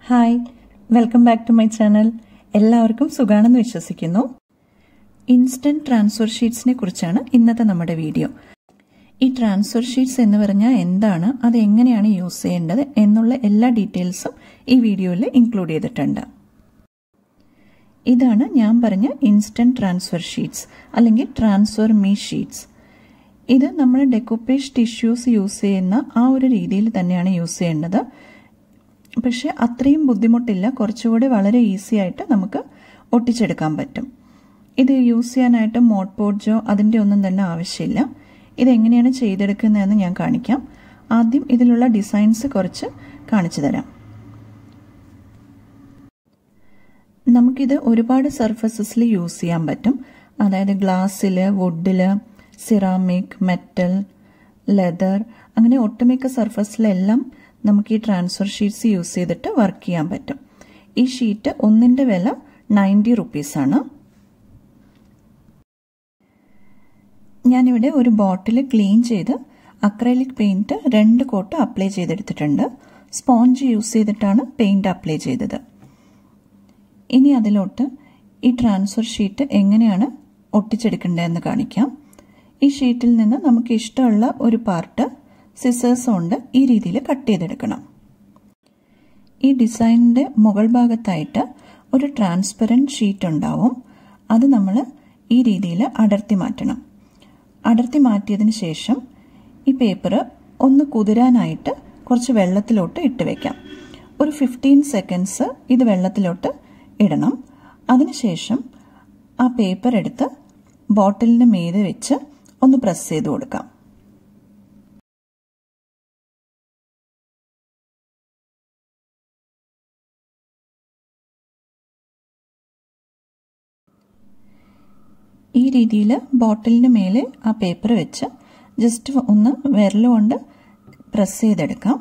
hi welcome back to my channel എല്ലാവർക്കും സുഖാണെന്ന് വിശ്വസിക്കുന്നു ഇൻസ്റ്റന്റ് ട്രാൻസ്ഫർ ഷീറ്റ്സിനെ കുറിച്ചാണ് ഇന്നത്തെ നമ്മുടെ വീഡിയോ ഈ ട്രാൻസ്ഫർ ഷീറ്റ്സ് എന്ന് പറഞ്ഞാൽ എന്താണ് അത് എങ്ങനെയാണ് യൂസ് ചെയ്യേണ്ടത് എന്നുള്ള എല്ലാ ഡീറ്റെയിൽസും ഈ വീഡിയോയിൽ ഇൻക്ലൂഡ് ചെയ്തിട്ടുണ്ട് ഇതാണ് ഞാൻ പറഞ്ഞ ഇൻസ്റ്റന്റ് ട്രാൻസ്ഫർ ഷീറ്റ്സ് അല്ലെങ്കിൽ ട്രാൻസ്ഫർ മീ ഷീറ്റ്സ് ഇത് നമ്മൾ ഡെക്കോപ്പേഷ് ടിഷ്യൂസ് യൂസ് ചെയ്യുന്ന ആ ഒരു രീതിയിൽ തന്നെയാണ് യൂസ് ചെയ്യേണ്ടത് പക്ഷെ അത്രയും ബുദ്ധിമുട്ടില്ല കുറച്ചുകൂടി വളരെ ഈസി ആയിട്ട് നമുക്ക് ഒട്ടിച്ചെടുക്കാൻ പറ്റും ഇത് യൂസ് ചെയ്യാനായിട്ട് മോട്ട് പോഡ്ജോ അതിൻ്റെ ഒന്നും തന്നെ ആവശ്യമില്ല ഇതെങ്ങനെയാണ് ചെയ്തെടുക്കുന്നതെന്ന് ഞാൻ കാണിക്കാം ആദ്യം ഇതിലുള്ള ഡിസൈൻസ് കുറച്ച് കാണിച്ചു തരാം നമുക്കിത് ഒരുപാട് സർഫസസിൽ യൂസ് ചെയ്യാൻ പറ്റും അതായത് ഗ്ലാസ്സിൽ വുഡിൽ സിറാമിക് മെറ്റൽ ലെതർ അങ്ങനെ ഒട്ടുമിക്ക സർഫസിലെല്ലാം നമുക്ക് ഈ ട്രാൻസ്ഫർ ഷീറ്റ്സ് യൂസ് ചെയ്തിട്ട് വർക്ക് ചെയ്യാൻ പറ്റും ഈ ഷീറ്റ് ഒന്നിൻ്റെ വില നയൻറ്റി റുപ്പീസാണ് ഞാനിവിടെ ഒരു ബോട്ടിൽ ക്ലീൻ ചെയ്ത് അക്രൈലിക് പെയിൻറ്റ് രണ്ട് കോട്ട് അപ്ലൈ ചെയ്തെടുത്തിട്ടുണ്ട് സ്പോഞ്ച് യൂസ് ചെയ്തിട്ടാണ് പെയിൻറ്റ് അപ്ലൈ ചെയ്തത് ഇനി അതിലോട്ട് ഈ ട്രാൻസ്ഫർ ഷീറ്റ് എങ്ങനെയാണ് ഒട്ടിച്ചെടുക്കേണ്ടതെന്ന് കാണിക്കാം ഈ ഷീറ്റിൽ നിന്ന് നമുക്ക് ഇഷ്ടമുള്ള ഒരു പാർട്ട് സിസേഴ്സ് കൊണ്ട് ഈ രീതിയിൽ കട്ട് ചെയ്തെടുക്കണം ഈ ഡിസൈനിൻ്റെ മുകൾ ഭാഗത്തായിട്ട് ഒരു ട്രാൻസ്പെറൻറ്റ് ഷീറ്റ് ഉണ്ടാവും അത് നമ്മൾ ഈ രീതിയിൽ അടർത്തി മാറ്റണം അടർത്തി മാറ്റിയതിന് ശേഷം ഈ പേപ്പർ ഒന്ന് കുതിരാനായിട്ട് കുറച്ച് വെള്ളത്തിലോട്ട് ഇട്ട് വെക്കാം ഒരു ഫിഫ്റ്റീൻ സെക്കൻഡ്സ് ഇത് വെള്ളത്തിലോട്ട് ഇടണം അതിനുശേഷം ആ പേപ്പർ എടുത്ത് ബോട്ടിലിന് മീതെ വെച്ച് ഒന്ന് പ്രസ് ചെയ്ത് കൊടുക്കാം ഈ രീതിയിൽ ബോട്ടിലിന് മേലെ ആ പേപ്പർ വെച്ച് ജസ്റ്റ് ഒന്ന് വിരലുകൊണ്ട് പ്രസ് ചെയ്തെടുക്കാം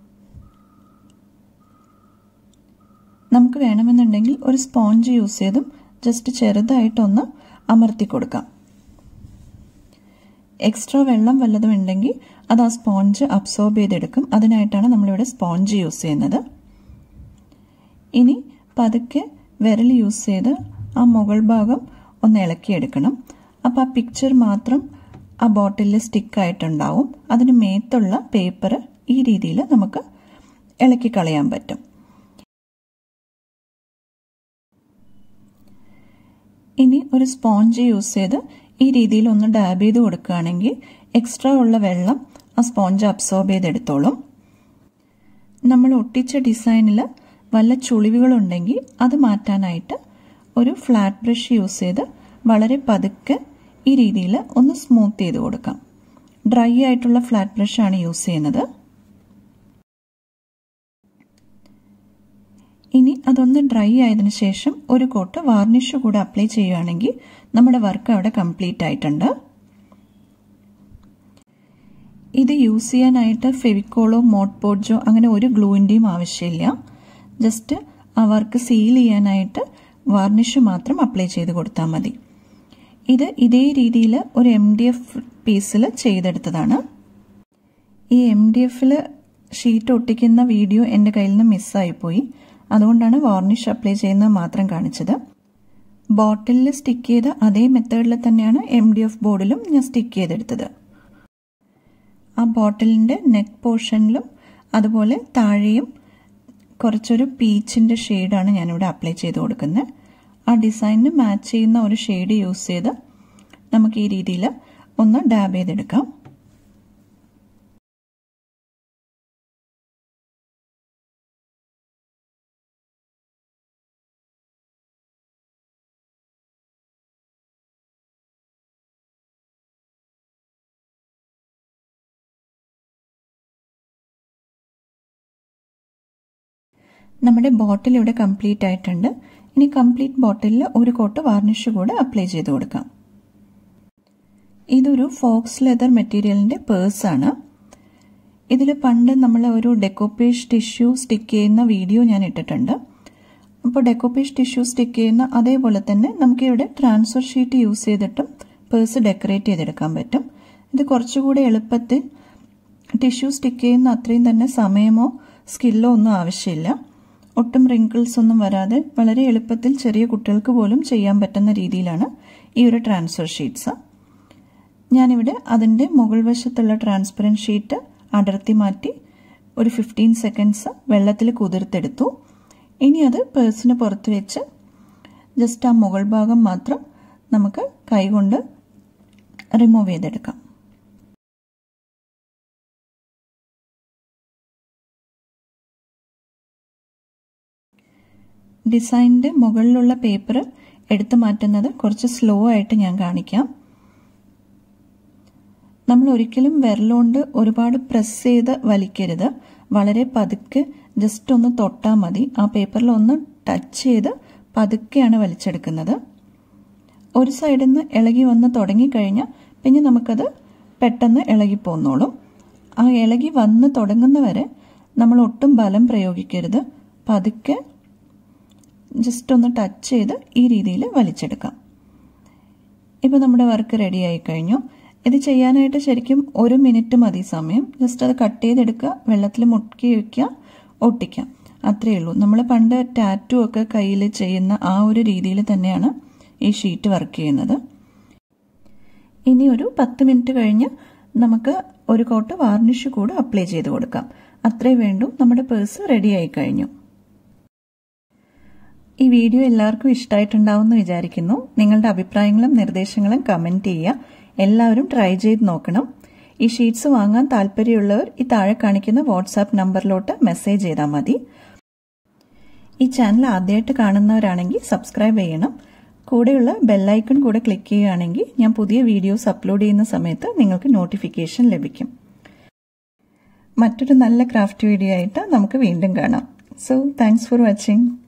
നമുക്ക് വേണമെന്നുണ്ടെങ്കിൽ ഒരു സ്പോഞ്ച് യൂസ് ചെയ്തും ജസ്റ്റ് ചെറുതായിട്ടൊന്ന് അമർത്തി കൊടുക്കാം എക്സ്ട്രാ വെള്ളം വല്ലതും ഉണ്ടെങ്കിൽ അത് ആ സ്പോഞ്ച് അബ്സോർബ് ചെയ്തെടുക്കും അതിനായിട്ടാണ് നമ്മളിവിടെ സ്പോഞ്ച് യൂസ് ചെയ്യുന്നത് ഇനി പതുക്കെ വിരൽ യൂസ് ചെയ്ത് ആ മുകൾ ഭാഗം ഒന്ന് ഇളക്കിയെടുക്കണം അപ്പോൾ ആ പിക്ചർ മാത്രം ആ ബോട്ടിലിൽ സ്റ്റിക്കായിട്ടുണ്ടാവും അതിന് മേത്തുള്ള പേപ്പർ ഈ രീതിയിൽ നമുക്ക് ഇളക്കി കളയാൻ പറ്റും ഇനി ഒരു സ്പോഞ്ച് യൂസ് ചെയ്ത് ഈ രീതിയിൽ ഒന്ന് ഡാബ് ചെയ്ത് കൊടുക്കുകയാണെങ്കിൽ എക്സ്ട്രാ ഉള്ള വെള്ളം ആ സ്പോഞ്ച് അബ്സോർബ് ചെയ്തെടുത്തോളും നമ്മൾ ഒട്ടിച്ച ഡിസൈനിൽ വല്ല ചുളിവുകളുണ്ടെങ്കിൽ അത് മാറ്റാനായിട്ട് ഒരു ഫ്ലാറ്റ് ബ്രഷ് യൂസ് ചെയ്ത് വളരെ പതുക്കെ ഈ രീതിയിൽ ഒന്ന് സ്മൂത്ത് ചെയ്ത് കൊടുക്കാം ഡ്രൈ ആയിട്ടുള്ള ഫ്ലാറ്റ് ബ്രഷാണ് യൂസ് ചെയ്യുന്നത് ഇനി അതൊന്ന് ഡ്രൈ ആയതിനു ശേഷം ഒരു കോട്ട് വാർണിഷ് കൂടെ അപ്ലൈ ചെയ്യുകയാണെങ്കിൽ നമ്മുടെ വർക്ക് അവിടെ കംപ്ലീറ്റ് ആയിട്ടുണ്ട് ഇത് യൂസ് ചെയ്യാനായിട്ട് ഫെവിക്കോളോ മോട്ട് പോഡ്ജോ അങ്ങനെ ഒരു ഗ്ലൂവിൻ്റെയും ആവശ്യമില്ല ജസ്റ്റ് ആ വർക്ക് സീൽ ചെയ്യാനായിട്ട് വാർണിഷ് മാത്രം അപ്ലൈ ചെയ്ത് കൊടുത്താൽ മതി ഇത് ഇതേ രീതിയിൽ ഒരു എം ഡി എഫ് പീസിൽ ചെയ്തെടുത്തതാണ് ഈ എം ഡി എഫിൽ ഷീറ്റ് ഒട്ടിക്കുന്ന വീഡിയോ എൻ്റെ കയ്യിൽ നിന്ന് മിസ്സായിപ്പോയി അതുകൊണ്ടാണ് വാർണിഷ് അപ്ലൈ ചെയ്യുന്നത് മാത്രം കാണിച്ചത് ബോട്ടിലിൽ സ്റ്റിക്ക് ചെയ്ത അതേ മെത്തേഡിൽ തന്നെയാണ് എം ഡി എഫ് ബോർഡിലും ഞാൻ സ്റ്റിക്ക് ചെയ്തെടുത്തത് ആ ബോട്ടിലിൻ്റെ നെക്ക് പോർഷനിലും അതുപോലെ താഴെയും കുറച്ചൊരു പീച്ചിൻ്റെ ഷെയ്ഡാണ് ഞാനിവിടെ അപ്ലൈ ചെയ്ത് കൊടുക്കുന്നത് ആ ഡിസൈനിന് മാച്ച് ചെയ്യുന്ന ഒരു ഷെയ്ഡ് യൂസ് ചെയ്ത് നമുക്ക് ഈ രീതിയിൽ ഒന്ന് ഡാബ് ചെയ്തെടുക്കാം നമ്മുടെ ബോട്ടിൽ ഇവിടെ കംപ്ലീറ്റ് ആയിട്ടുണ്ട് ഇനി കംപ്ലീറ്റ് ബോട്ടിലിൽ ഒരു കോട്ട് വാർണിഷ് കൂടെ അപ്ലൈ ചെയ്ത് കൊടുക്കാം ഇതൊരു ഫോക്സ് ലെതർ മെറ്റീരിയലിൻ്റെ പേഴ്സാണ് ഇതിൽ പണ്ട് നമ്മൾ ഒരു ഡെക്കോപ്പേഷ് ടിഷ്യൂ സ്റ്റിക്ക് ചെയ്യുന്ന വീഡിയോ ഞാൻ ഇട്ടിട്ടുണ്ട് അപ്പോൾ ഡെക്കോപ്പേഷ് ടിഷ്യൂ സ്റ്റിക്ക് ചെയ്യുന്ന അതേപോലെ തന്നെ നമുക്ക് ഇവിടെ ട്രാൻസ്ഫർ ഷീറ്റ് യൂസ് ചെയ്തിട്ടും പേഴ്സ് ഡെക്കറേറ്റ് ചെയ്തെടുക്കാൻ പറ്റും ഇത് കുറച്ചുകൂടെ എളുപ്പത്തിൽ ടിഷ്യൂ സ്റ്റിക്ക് ചെയ്യുന്ന അത്രയും തന്നെ സമയമോ സ്കില്ലോ ഒന്നും ആവശ്യമില്ല ഒട്ടും റിങ്കിൾസ് ഒന്നും വരാതെ വളരെ എളുപ്പത്തിൽ ചെറിയ കുട്ടികൾക്ക് പോലും ചെയ്യാൻ പറ്റുന്ന രീതിയിലാണ് ഈ ഒരു ട്രാൻസ്ഫർ ഷീറ്റ്സ് ഞാനിവിടെ അതിൻ്റെ മുകൾ വശത്തുള്ള ട്രാൻസ്പെറൻറ്റ് ഷീറ്റ് അടർത്തി മാറ്റി ഒരു ഫിഫ്റ്റീൻ സെക്കൻഡ്സ് വെള്ളത്തിൽ കുതിർത്തെടുത്തു ഇനി അത് പേഴ്സിന് പുറത്ത് വെച്ച് ജസ്റ്റ് ആ മുകൾ ഭാഗം മാത്രം നമുക്ക് കൈകൊണ്ട് റിമൂവ് ചെയ്തെടുക്കാം ഡിസൈനിൻ്റെ മുകളിലുള്ള പേപ്പർ എടുത്തു മാറ്റുന്നത് കുറച്ച് സ്ലോ ആയിട്ട് ഞാൻ കാണിക്കാം നമ്മൾ ഒരിക്കലും വിരലുകൊണ്ട് ഒരുപാട് പ്രസ് ചെയ്ത് വലിക്കരുത് വളരെ പതുക്കെ ജസ്റ്റ് ഒന്ന് തൊട്ടാൽ മതി ആ പേപ്പറിൽ ഒന്ന് ടച്ച് ചെയ്ത് പതുക്കെയാണ് വലിച്ചെടുക്കുന്നത് ഒരു സൈഡിൽ നിന്ന് ഇളകി വന്ന് തുടങ്ങിക്കഴിഞ്ഞാൽ പിന്നെ നമുക്കത് പെട്ടെന്ന് ഇളകി പോന്നോളും ആ ഇളകി വന്ന് തുടങ്ങുന്നവരെ നമ്മൾ ഒട്ടും ബലം പ്രയോഗിക്കരുത് പതുക്കെ ജസ്റ്റ് ഒന്ന് ടച്ച് ചെയ്ത് ഈ രീതിയിൽ വലിച്ചെടുക്കാം ഇപ്പോൾ നമ്മുടെ വർക്ക് റെഡി ആയി കഴിഞ്ഞു ഇത് ചെയ്യാനായിട്ട് ശരിക്കും ഒരു മിനിറ്റ് മതി സമയം ജസ്റ്റ് അത് കട്ട് ചെയ്തെടുക്കുക വെള്ളത്തിൽ മുക്കി വയ്ക്കുക ഒട്ടിക്കാം അത്രയേ ഉള്ളൂ നമ്മൾ പണ്ട് ടാറ്റു ഒക്കെ കയ്യിൽ ചെയ്യുന്ന ആ ഒരു രീതിയിൽ തന്നെയാണ് ഈ ഷീറ്റ് വർക്ക് ചെയ്യുന്നത് ഇനി ഒരു പത്ത് മിനിറ്റ് കഴിഞ്ഞ് നമുക്ക് ഒരു കോട്ട് വാർണിഷ് കൂടെ അപ്ലൈ ചെയ്ത് കൊടുക്കാം അത്രേ വേണ്ടു നമ്മുടെ പേഴ്സ് റെഡി ആയി കഴിഞ്ഞു ഈ വീഡിയോ എല്ലാവർക്കും ഇഷ്ടമായിട്ടുണ്ടാവുമെന്ന് വിചാരിക്കുന്നു നിങ്ങളുടെ അഭിപ്രായങ്ങളും നിർദ്ദേശങ്ങളും കമൻറ്റ് ചെയ്യുക എല്ലാവരും ട്രൈ ചെയ്ത് നോക്കണം ഈ ഷീറ്റ്സ് വാങ്ങാൻ താല്പര്യമുള്ളവർ ഈ താഴെ കാണിക്കുന്ന വാട്സാപ്പ് നമ്പറിലോട്ട് മെസ്സേജ് ചെയ്താൽ മതി ഈ ചാനൽ ആദ്യമായിട്ട് കാണുന്നവരാണെങ്കിൽ സബ്സ്ക്രൈബ് ചെയ്യണം കൂടെയുള്ള ബെല്ലൈക്കൺ കൂടെ ക്ലിക്ക് ചെയ്യുകയാണെങ്കിൽ ഞാൻ പുതിയ വീഡിയോസ് അപ്ലോഡ് ചെയ്യുന്ന സമയത്ത് നിങ്ങൾക്ക് നോട്ടിഫിക്കേഷൻ ലഭിക്കും മറ്റൊരു നല്ല ക്രാഫ്റ്റ് വീഡിയോ ആയിട്ട് നമുക്ക് വീണ്ടും കാണാം സോ താങ്ക്സ് ഫോർ വാച്ചിങ്